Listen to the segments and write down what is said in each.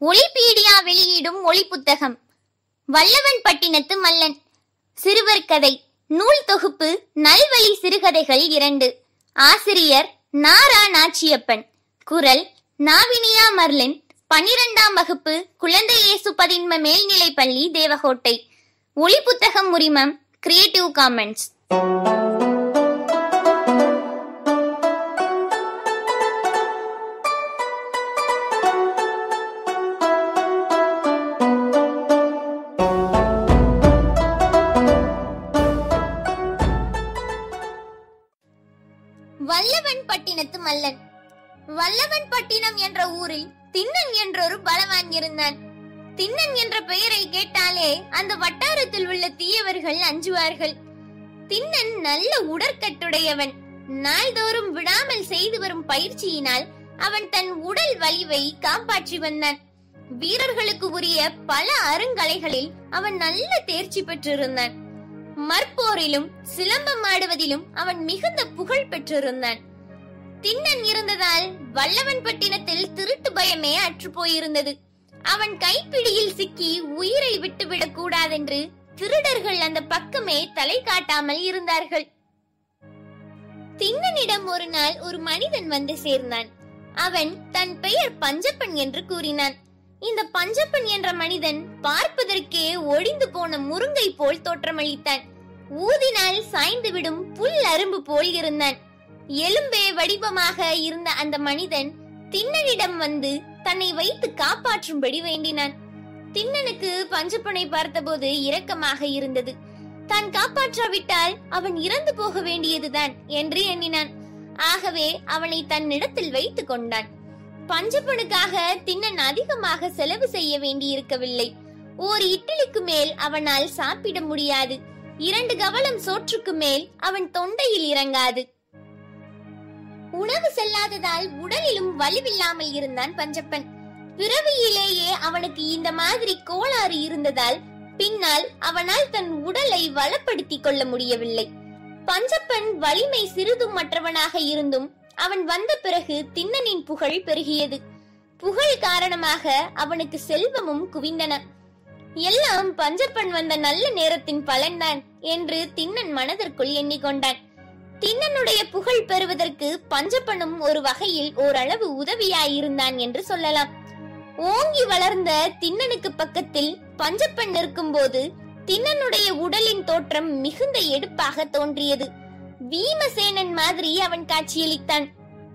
ஒளிபீடியா வெளியிடும் ஒளி புத்தகம் வல்லவன் பட்டினத்து மல்லன் சிறுவர் கதை நூல் தொகுப்பு நல்வழி சிறுகதைகள் இரண்டு ஆசிரியர் நாரா நாச்சியப்பன் குரல் நாவினியா மர்லின் பன்னிரெண்டாம் வகுப்பு குழந்தை இயேசு பதின்ம மேல்நிலைப் பள்ளி தேவகோட்டை ஒளி புத்தகம் உரிமம் கிரியேட்டிவ் காமெண்ட்ஸ் வல்லவன் பட்டினத்து மல்லன் வல்லவன் பட்டினம் என்ற ஊரில் திண்ணன் என்றொரு பலவான் இருந்தான் திண்ணன் என்ற பெயரை கேட்டாலே அந்த வட்டாரத்தில் உள்ள தீயவர்கள் அஞ்சுவார்கள் திண்ணன் நல்ல உடற்கட்டுடையவன் நாள்தோறும் விடாமல் செய்து வரும் பயிற்சியினால் அவன் தன் உடல் வலிவை காப்பாற்றி வந்தான் வீரர்களுக்கு உரிய பல அருங்கலைகளில் அவன் நல்ல தேர்ச்சி பெற்றிருந்தான் மற்போரிலும் சிலம்பம் ஆடுவதிலும் அவன் மிகுந்த புகழ் பெற்றிருந்தான் திண்ணன் இருந்ததால் வல்லவன் பட்டினத்தில் திருட்டு பயமே அற்று போயிருந்தது அவன் கைப்பிடியில் சிக்கி உயிரை விட்டுவிடக் கூடாதென்று திருடர்கள் அந்த பக்கமே தலை காட்டாமல் இருந்தார்கள் திண்ணனிடம் ஒரு நாள் ஒரு மனிதன் வந்து சேர்ந்தான் அவன் தன் பெயர் பஞ்சப்பன் என்று கூறினான் இந்த பஞ்சப்பன் என்ற மனிதன் பார்ப்பதற்கே ஒழிந்து போன முருங்கை போல் தோற்றமளித்தான் ஊதினால் சாய்ந்துவிடும் புல் அரும்பு போல் இருந்தான் எலும்பே வடிவமாக இருந்த அந்த மனிதன் திண்ணனிடம் வந்து தன்னை வைத்து காப்பாற்றும்படி வேண்டினான் திண்ணனுக்கு பஞ்சப்பனை பார்த்தபோது இரக்கமாக இருந்தது தான் காப்பாற்றாவிட்டால் அவன் இறந்து போக வேண்டியதுதான் என்று எண்ணினான் ஆகவே அவனை தன்னிடத்தில் வைத்துக் கொண்டான் பஞ்சப்பனுக்காக திண்ணன் அதிகமாக செலவு செய்ய வேண்டியிருக்கவில்லை ஓர் இட்லிக்கு மேல் அவனால் சாப்பிட முடியாது இரண்டு கவலம் சோற்றுக்கு மேல் அவன் தொண்டையில் இறங்காது உணவு செல்லாததால் உடலிலும் வலுவில்லாமல் இருந்தான் பஞ்சப்பன் பிறவியிலேயே அவனுக்கு இந்த மாதிரி கோளாறு இருந்ததால் பின்னால் அவனால் தன் உடலை வளப்படுத்திக் கொள்ள முடியவில்லை பஞ்சப்பன் வலிமை சிறிதும் மற்றவனாக இருந்தும் அவன் வந்த பிறகு திண்ணனின் புகழ் பெருகியது புகழ் காரணமாக அவனுக்கு செல்வமும் குவிந்தன எல்லாம் பஞ்சப்பன் வந்த நல்ல நேரத்தின் பலன்தான் என்று திண்ணன் மனதிற்குள் எண்ணிக்கொண்டான் திண்ணனுடைய புகழ் பெறுவதற்கு பஞ்சப்பனும் ஒரு வகையில் ஓரளவு உதவியாயிருந்தான் என்று சொல்லலாம் ஓங்கி வளர்ந்த திண்ணனுக்கு பக்கத்தில் பஞ்சப்பன் நிற்கும்போது திண்ணனுடைய உடலின் தோற்றம் மிகுந்த எடுப்பாக தோன்றியது வீமசேனன் மாதிரி அவன் காட்சியளித்தான்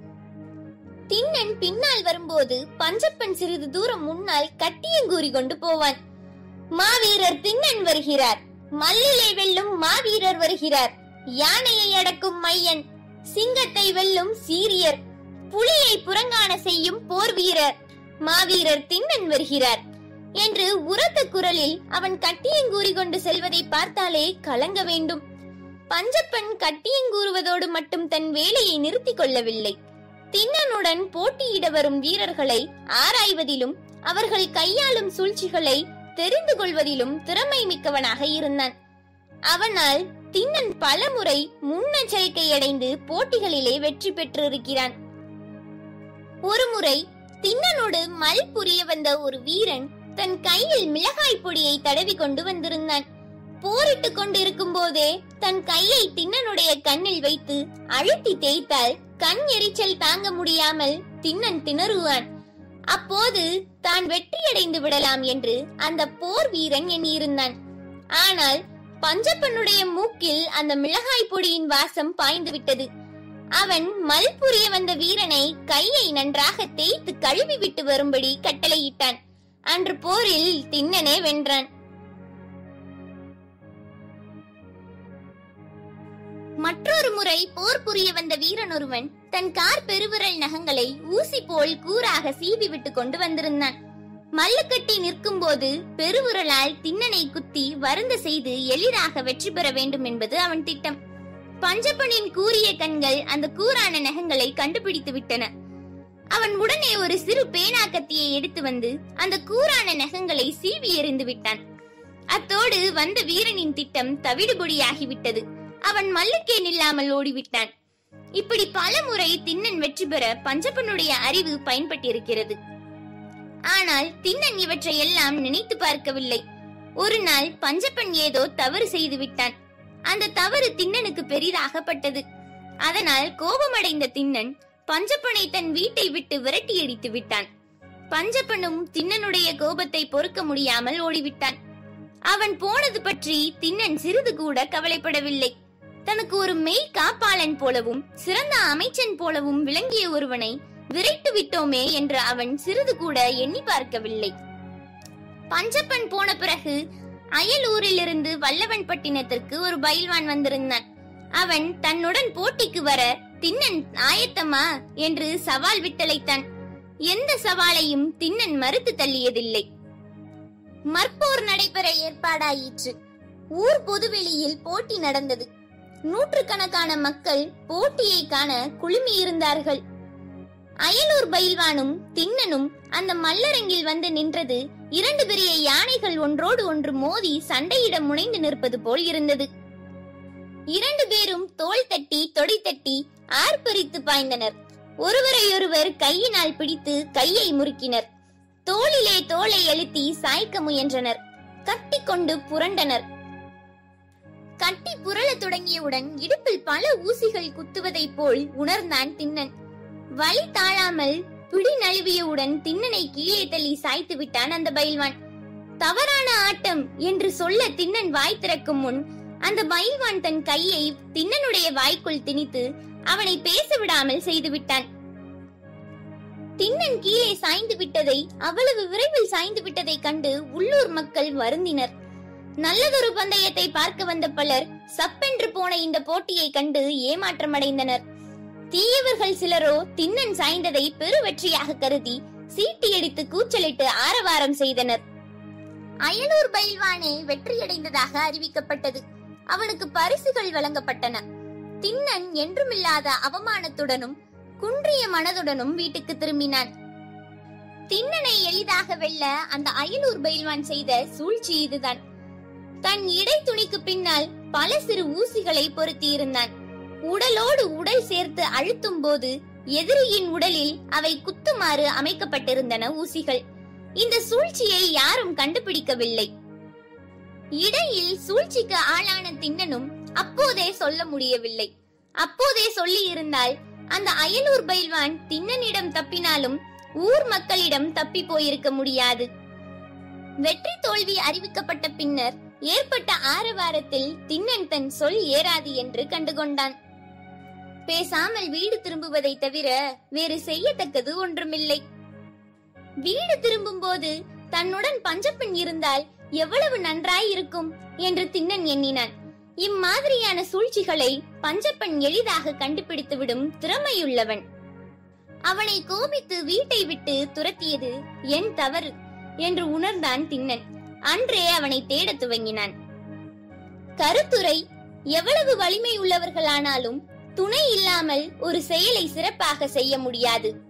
திண்ணன் பின்னால் வரும்போது பஞ்சப்பன் சிறிது தூரம் முன்னால் கட்டியங்கூறி கொண்டு போவான் மாவீரர் திண்ணன் வருகிறார் மல்லிலை வெல்லும் மாவீரர் வருகிறார் யானையை அடக்கும் மையன் சிங்கத்தை வெல்லும் சீரியர் புலியை புறங்காண செய்யும் போர் வீரர் மாவீரர் திண்ணன் வருகிறார் என்று உரத்த குரலில் அவன் கட்டியங்கூறி கொண்டு செல்வதை பார்த்தாலே கலங்க வேண்டும் பஞ்சப்பன் கட்டியங்கூறுவதோடு மட்டும் தன் வேலையை நிறுத்திக் கொள்ளவில்லை திண்ணனுடன் போட்டியிட வரும் வீரர்களை ஆராய்வதிலும் அவர்கள் கையாளும் சூழ்ச்சிகளை தெரிந்து கொள்வதிலும் திறமை மிக்கவனாக இருந்தான் அவனால் திண்ணன் பலமுறை முன்னெச்சரிக்கை அடைந்து போட்டிகளிலே வெற்றி பெற்றிருக்கிறான் ஒருமுறை திண்ணனோடு மல் புரிய வந்த ஒரு வீரன் தன் கையில் மிளகாய் பொடியை தடவி கொண்டு வந்திருந்தான் போரிட்டுக் கொண்டிருக்கும் போதே தன் கையை திண்ணனுடைய கண்ணில் வைத்து அழுத்தி தேய்த்தால் கண் எரிச்சல் தாங்க முடியாமல் திண்ணன் திணறுவான் அப்போது தான் வெற்றியடைந்து விடலாம் என்று அந்த போர் வீரன் எண்ணியிருந்தான் ஆனால் பஞ்சப்பனுடைய மூக்கில் அந்த மிளகாய் பொடியின் வாசம் பாய்ந்து விட்டது அவன் மல் புரிய வந்த வீரனை கையை நன்றாக தேய்த்து கழுவி விட்டு வரும்படி கட்டளையிட்டான் அன்று போரில் திண்ணனே வென்றான் மற்றொரு முறை போர் புரிய வந்த வீரன் ஒருவன் தன் கார் பெருவிரல் நகங்களை ஊசி போல் கூறாக சீவி விட்டு கொண்டு வந்திருந்தான் மல்லுக்கட்டி நிற்கும் போது பெருவிரலால் திண்ணனை குத்தி வருந்த செய்து எளிதாக வெற்றி பெற வேண்டும் என்பது அவன் திட்டம் பஞ்சப்பனின் கூரிய கண்கள் அந்த கூரான நகங்களை கண்டுபிடித்து விட்டன அவன் உடனே ஒரு சிறு பேனா கத்தியை எடுத்து வந்து அந்த கூரான நகங்களை சீவி எறிந்து விட்டான் அத்தோடு வந்த வீரனின் திட்டம் தவிடுபொடியாகிவிட்டது அவன் மல்லுக்கே நில்லாமல் ஓடிவிட்டான் இப்படி பல முறை திண்ணன் வெற்றி பெற பஞ்சப்பனுடைய அறிவு பயன்பட்டிருக்கிறது ஆனால் திண்ணன் இவற்றை எல்லாம் நினைத்து பார்க்கவில்லை ஒரு நாள் பஞ்சப்பன் ஏதோ தவறு செய்து விட்டான் அந்த தவறு திண்ணனுக்கு பெரிதாகப்பட்டது அதனால் கோபமடைந்த திண்ணன் பஞ்சப்பனை தன் வீட்டை விட்டு விரட்டி அடித்து விட்டான் பஞ்சப்பனும் திண்ணனுடைய கோபத்தை பொறுக்க முடியாமல் ஓடிவிட்டான் அவன் போனது பற்றி திண்ணன் சிறிது கூட கவலைப்படவில்லை தனக்கு ஒரு மெய் காப்பாளன் போலவும் சிறந்த அமைச்சன் போலவும் விளங்கிய ஒருவனை விரைத்து விட்டோமே என்று அவன் சிறிது கூட எண்ணி பார்க்கவில்லை பஞ்சப்பன் போன பிறகு அயலூரிலிருந்து வல்லவன் பட்டினத்திற்கு ஒரு பயில்வான் வந்திருந்தான் அவன் தன்னுடன் போட்டிக்கு வர திண்ணன் ஆயத்தமா என்று சவால் விட்டழைத்தான் எந்த சவாலையும் திண்ணன் மறுத்து தள்ளியதில்லை மற்போர் நடைபெற ஏற்பாடாயிற்று ஊர் பொதுவெளியில் போட்டி நடந்தது நூற்றுக்கணக்கான மக்கள் போட்டியை காண குழுமியிருந்தார்கள் அயலூர் பயில்வானும் திண்ணனும் அந்த மல்லரங்கில் வந்து நின்றது இரண்டு பெரிய யானைகள் ஒன்றோடு ஒன்று மோதி சண்டையிட முனைந்து நிற்பது போல் இருந்தது இரண்டு பேரும் தோள் தட்டி தொடை தட்டி ஆர்ப்பரித்து பாய்ந்தனர் ஒருவரையொருவர் கையினால் பிடித்து கையை முறுக்கினர் தோளிலே தோலை அழுத்தி சாய்க்க முயன்றனர் கட்டிக்கொண்டு புரண்டனர் கட்டி புரளத் தொடங்கியவுடன் இடுப்பில் பல ஊசிகள் குத்துவதைப் போல் உணர்ந்தான் திண்ணன் வலி தாழாமல் பிடி நழுவியவுடன் திண்ணனை கீழே தள்ளி சாய்த்து விட்டான் அந்த பயில்வான் தவறான ஆட்டம் என்று சொல்ல திண்ணன் வாய் திறக்கும் முன் அந்த பயில்வான் தன் கையை திண்ணனுடைய வாய்க்குள் திணித்து அவனை பேச விடாமல் செய்து விட்டான் திண்ணன் கீழே சாய்ந்து விட்டதை அவ்வளவு விரைவில் சாய்ந்து விட்டதை கண்டு உள்ளூர் மக்கள் வருந்தினர் நல்லதொரு பந்தயத்தை பார்க்க வந்த பலர் சப்பென்று போன இந்த போட்டியை கண்டு ஏமாற்றமடைந்தனர் தீயவர்கள் சிலரோ திண்ணன் சாய்ந்ததை பெரு வெற்றியாக கருதி சீட்டியடித்து கூச்சலிட்டு ஆரவாரம் செய்தனர் அயலூர் பயில்வானே வெற்றியடைந்ததாக அறிவிக்கப்பட்டது அவனுக்கு பரிசுகள் வழங்கப்பட்டன திண்ணன் என்றுமில்லாத அவமானத்துடனும் குன்றிய மனதுடனும் வீட்டுக்கு திரும்பினான் திண்ணனை எளிதாக வெல்ல அந்த அயலூர் பயில்வான் செய்த சூழ்ச்சி இதுதான் தன் இடை துணிக்கு பின்னால் பல சிறு ஊசிகளை பொருத்தியிருந்தான் உடலோடு உடல் சேர்த்து அழுத்தும் போது எதிரியின் உடலில் அவை குத்துமாறு அமைக்கப்பட்டிருந்தன ஊசிகள் இந்த சூழ்ச்சியை யாரும் கண்டுபிடிக்கவில்லை இடையில் சூழ்ச்சிக்கு ஆளான திண்ணனும் அப்போதே சொல்ல முடியவில்லை அப்போதே சொல்லி இருந்தால் அந்த அயலூர் பயில்வான் திண்ணனிடம் தப்பினாலும் ஊர் மக்களிடம் தப்பி போயிருக்க முடியாது வெற்றி தோல்வி அறிவிக்கப்பட்ட பின்னர் ஏற்பட்ட ஆரவாரத்தில் திண்ணன் தன் சொல் ஏறாது என்று கண்டுகொண்டான் பேசாமல் வீடு திரும்புவதை தவிர வேறு செய்யத்தக்கது ஒன்றுமில்லை வீடு திரும்பும் போது தன்னுடன் பஞ்சப்பெண் இருந்தால் எவ்வளவு நன்றாய் இருக்கும் என்று திண்ணன் எண்ணினான் இம்மாதிரியான சூழ்ச்சிகளை பஞ்சப்பெண் எளிதாக கண்டுபிடித்துவிடும் திறமையுள்ளவன் அவனை கோபித்து வீட்டை விட்டு துரத்தியது என் தவறு என்று உணர்ந்தான் திண்ணன் அன்றே அவனை தேடத் துவங்கினான் கருத்துரை எவ்வளவு வலிமை உள்ளவர்களானாலும் துணை இல்லாமல் ஒரு செயலை சிறப்பாக செய்ய முடியாது